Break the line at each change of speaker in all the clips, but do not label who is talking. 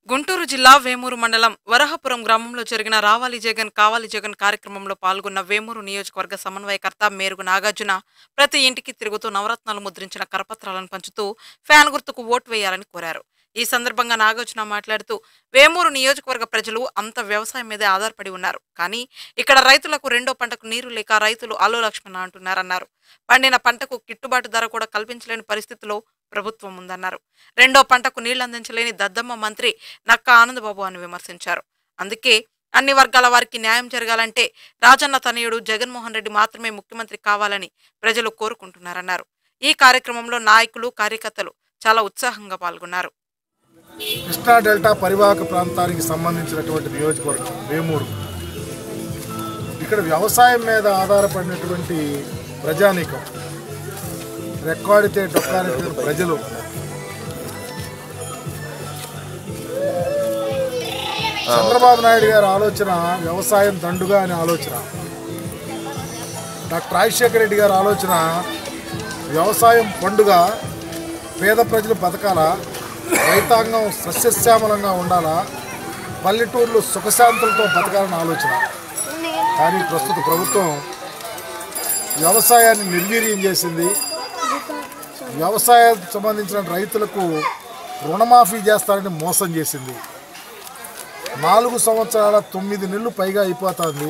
గుంటూరు జిల్లా వేమూరు మండలం వరహపురం గ్రామంలో జరిగిన రావాలి జగన్ కావాలి జగన్ కార్యక్రమంలో పాల్గొన్న వేమూరు నియోజకవర్గ సమన్వయకర్త మేరుగు నాగార్జున ప్రతి ఇంటికి తిరుగుతూ నవరత్నాలు ముద్రించిన కరపత్రాలను పంచుతూ ఫ్యాన్ గుర్తుకు ఓటు వేయాలని కోరారు ఈ సందర్భంగా నాగార్జున మాట్లాడుతూ వేమూరు నియోజకవర్గ ప్రజలు అంత వ్యవసాయం మీదే ఆధారపడి ఉన్నారు కానీ ఇక్కడ రైతులకు రెండో పంటకు నీరు లేక రైతులు అలో లక్ష్మణ అంటున్నారన్నారు పండిన పంటకు గిట్టుబాటు ధర కూడా కల్పించలేని పరిస్థితిలో ప్రభుత్వం ఉందన్నారు రెండో పంటకు నీళ్లు అందించలేని దద్దమ్మ మంత్రి నక్క ఆనందబాబు అని విమర్శించారు అందుకే అన్ని వర్గాల వారికి న్యాయం జరగాలంటే రాజన్న తనయుడు జగన్మోహన్ రెడ్డి మాత్రమే ముఖ్యమంత్రి కావాలని ప్రజలు కోరుకుంటున్నారన్నారు ఈ కార్యక్రమంలో నాయకులు కార్యకర్తలు చాలా ఉత్సాహంగా పాల్గొన్నారు
కృష్ణా డెల్టా పరివాహక ప్రాంతానికి సంబంధించినటువంటి నియోజకవర్గం వేమూరు ఇక్కడ వ్యవసాయం మీద ఆధారపడినటువంటి ప్రజానీకం రెక్కాడితే డొక్కాడితే ప్రజలు చంద్రబాబు నాయుడు గారి ఆలోచన వ్యవసాయం దండుగా అనే ఆలోచన డాక్టర్ రాజశేఖర రెడ్డి గారి ఆలోచన వ్యవసాయం పండుగ పేద ప్రజలు బతకాలా రైతాంగం సస్యశ్యామలంగా ఉండాలా పల్లెటూర్లు సుఖశాంతులతో బతకాలని ఆలోచన కానీ ప్రస్తుత ప్రభుత్వం వ్యవసాయాన్ని నిర్వీర్యం చేసింది వ్యవసాయం సంబంధించిన రైతులకు రుణమాఫీ చేస్తారని మోసం చేసింది నాలుగు సంవత్సరాల తొమ్మిది నెలలు పైగా అయిపోతుంది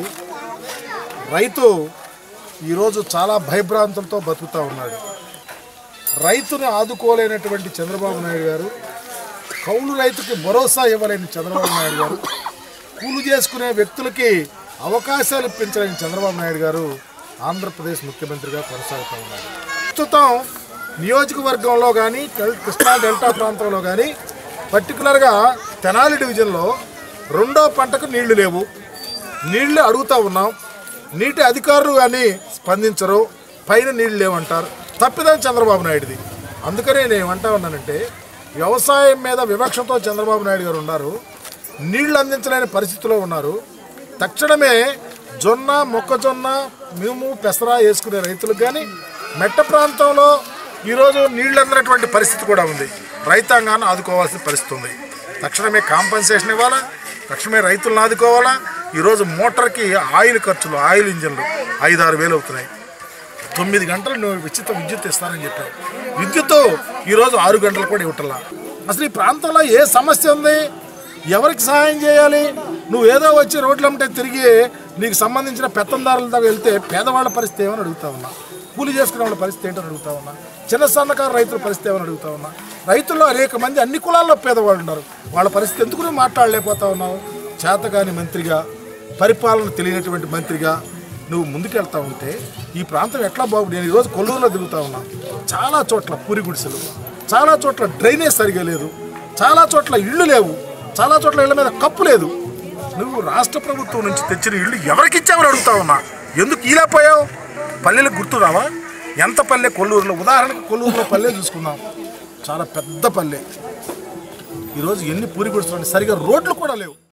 రైతు ఈరోజు చాలా భయభ్రాంతులతో బతుకుతూ ఉన్నాడు రైతుని ఆదుకోలేనటువంటి చంద్రబాబు నాయుడు గారు కౌలు రైతుకి భరోసా ఇవ్వలేని చంద్రబాబు నాయుడు గారు కూలు చేసుకునే వ్యక్తులకి అవకాశాలు ఇప్పించలేని చంద్రబాబు నాయుడు గారు ఆంధ్రప్రదేశ్ ముఖ్యమంత్రిగా కొనసాగుతూ ఉన్నారు ప్రస్తుతం నియోజకవర్గంలో కానీ కృష్ణా డెల్టా ప్రాంతంలో కానీ పర్టికులర్గా తెనాలి డివిజన్లో రెండో పంటకు నీళ్లు లేవు నీళ్లు అడుగుతూ ఉన్నాం నీటి అధికారులు కానీ స్పందించరు పైన నీళ్లు లేవంటారు తప్పిదం చంద్రబాబు నాయుడుది అందుకనే నేను ఏమంటా ఉన్నానంటే వ్యవసాయం మీద వివక్షతో చంద్రబాబు నాయుడు గారు ఉన్నారు నీళ్లు అందించలేని పరిస్థితిలో ఉన్నారు తక్షణమే జొన్న మొక్కజొన్న మేము పెసరా వేసుకునే రైతులకు కానీ మెట్ట ప్రాంతంలో ఈరోజు నీళ్లు అందినటువంటి పరిస్థితి కూడా ఉంది రైతాంగాన్ని ఆదుకోవాల్సిన పరిస్థితి ఉంది తక్షణమే కాంపన్సేషన్ ఇవ్వాలా తక్షణమే రైతులను ఆదుకోవాలా ఈరోజు మోటార్కి ఆయిల్ ఖర్చులు ఆయిల్ ఇంజన్లు ఐదు ఆరు వేలు అవుతున్నాయి తొమ్మిది గంటలు నువ్వు ఉచిత విద్యుత్ ఇస్తానని చెప్పారు విద్యుత్ ఈరోజు ఆరు గంటలు కూడా ఇవ్వటల్లా అసలు ఈ ప్రాంతంలో ఏ సమస్య ఉంది ఎవరికి సహాయం చేయాలి నువ్వు ఏదో వచ్చి రోడ్లు అమ్మటే తిరిగి నీకు సంబంధించిన పెత్తందారుల దగ్గర వెళ్తే పేదవాళ్ళ పరిస్థితి ఏమని అడుగుతా ఉన్నా కూలి చేసుకునే వాళ్ళ పరిస్థితి ఏంటని అడుగుతా ఉన్నా చిన్న సన్నకారు రైతుల పరిస్థితి ఏమని అడుగుతా ఉన్నా రైతుల్లో అనేక మంది అన్ని కులాల్లో పేదవాళ్ళు ఉన్నారు వాళ్ళ పరిస్థితి ఎందుకు నువ్వు మాట్లాడలేకపోతా ఉన్నావు చేతగాని మంత్రిగా పరిపాలన తెలియనటువంటి మంత్రిగా నువ్వు ముందుకెళ్తా ఉంటే ఈ ప్రాంతం ఎట్లా బాగు నేను ఈరోజు కొల్లూరులో దిగుతా ఉన్నా చాలా చోట్ల పూరి గుడిసెలు చాలా చోట్ల డ్రైనేజ్ సరిగా లేదు చాలా చోట్ల ఇళ్ళు లేవు చాలా చోట్ల ఇళ్ళ మీద కప్పు లేదు నువ్వు రాష్ట్ర ప్రభుత్వం నుంచి తెచ్చిన ఇళ్ళు ఎవరికి ఇచ్చావని అడుగుతా ఉన్నా ఎందుకు ఇలా పోయావు పల్లెలకు గుర్తు రావా ఎంత పల్లె కొల్లూరులో ఉదాహరణకు కొల్లూరులో పల్లె చూసుకుందాం చాలా పెద్ద పల్లె ఈరోజు ఎన్ని పూరి గుడిసెలు ఉన్నాయి. సరిగా రోడ్లు కూడా లేవు